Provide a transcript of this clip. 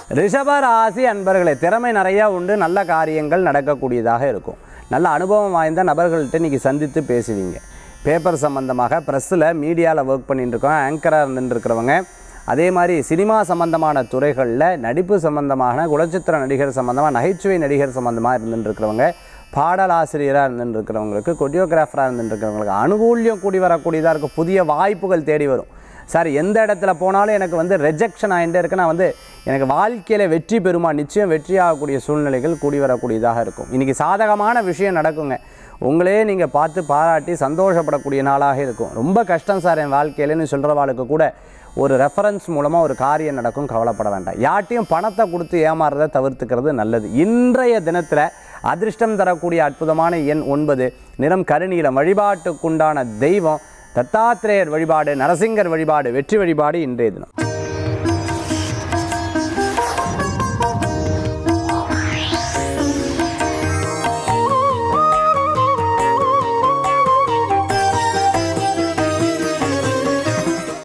ரிஷபராசி அன்பர்களே திறமை நிறையா உண்டு நல்ல காரியங்கள் நடக்கக்கூடியதாக இருக்கும் நல்ல அனுபவம் வாய்ந்த நபர்கள்ட்ட இன்றைக்கி சந்தித்து பேசுவீங்க பேப்பர் சம்மந்தமாக ப்ரெஸ்ஸில் மீடியாவில் ஒர்க் பண்ணிட்டு இருக்கோம் ஆங்கராக இருந்துட்டு இருக்கிறவங்க அதே மாதிரி சினிமா சம்பந்தமான துறைகளில் நடிப்பு சம்பந்தமான குணச்சித்திர நடிகர் சம்பந்தமாக நகைச்சுவை நடிகர் சம்பந்தமாக இருந்துட்டு இருக்கிறவங்க பாடலாசிரியராக இருந்துட்டு இருக்கிறவங்களுக்கு கொரியோகிராஃபராக இருந்துட்டு இருக்கிறவங்களுக்கு அனுகூல்யம் கூடி வரக்கூடியதாக இருக்கும் புதிய வாய்ப்புகள் தேடி வரும் சார் எந்த இடத்துல போனாலும் எனக்கு வந்து ரெஜெக்ஷன் ஆகிட்டே இருக்கு நான் வந்து எனக்கு வாழ்க்கையில் வெற்றி பெறுமா நிச்சயம் வெற்றி ஆகக்கூடிய சூழ்நிலைகள் கூடி வரக்கூடியதாக இருக்கும் இன்றைக்கி சாதகமான விஷயம் நடக்குங்க உங்களே நீங்கள் பார்த்து பாராட்டி சந்தோஷப்படக்கூடிய நாளாக இருக்கும் ரொம்ப கஷ்டம் சார் என் வாழ்க்கையிலன்னு சொல்கிறவாளுக்கு கூட ஒரு ரெஃபரன்ஸ் மூலமாக ஒரு காரியம் நடக்கும் கவலைப்பட வேண்டாம் யார்ட்டையும் பணத்தை கொடுத்து ஏமாறுறதை தவிர்த்துக்கிறது நல்லது இன்றைய தினத்தில் அதிர்ஷ்டம் தரக்கூடிய அற்புதமான எண் ஒன்பது நிறம் கருநீலம் வழிபாட்டுக்குண்டான தெய்வம் தத்தாத்திரேயர் வழிபாடு நரசிங்கர் வழிபாடு வெற்றி வழிபாடு இன்றைய தினம்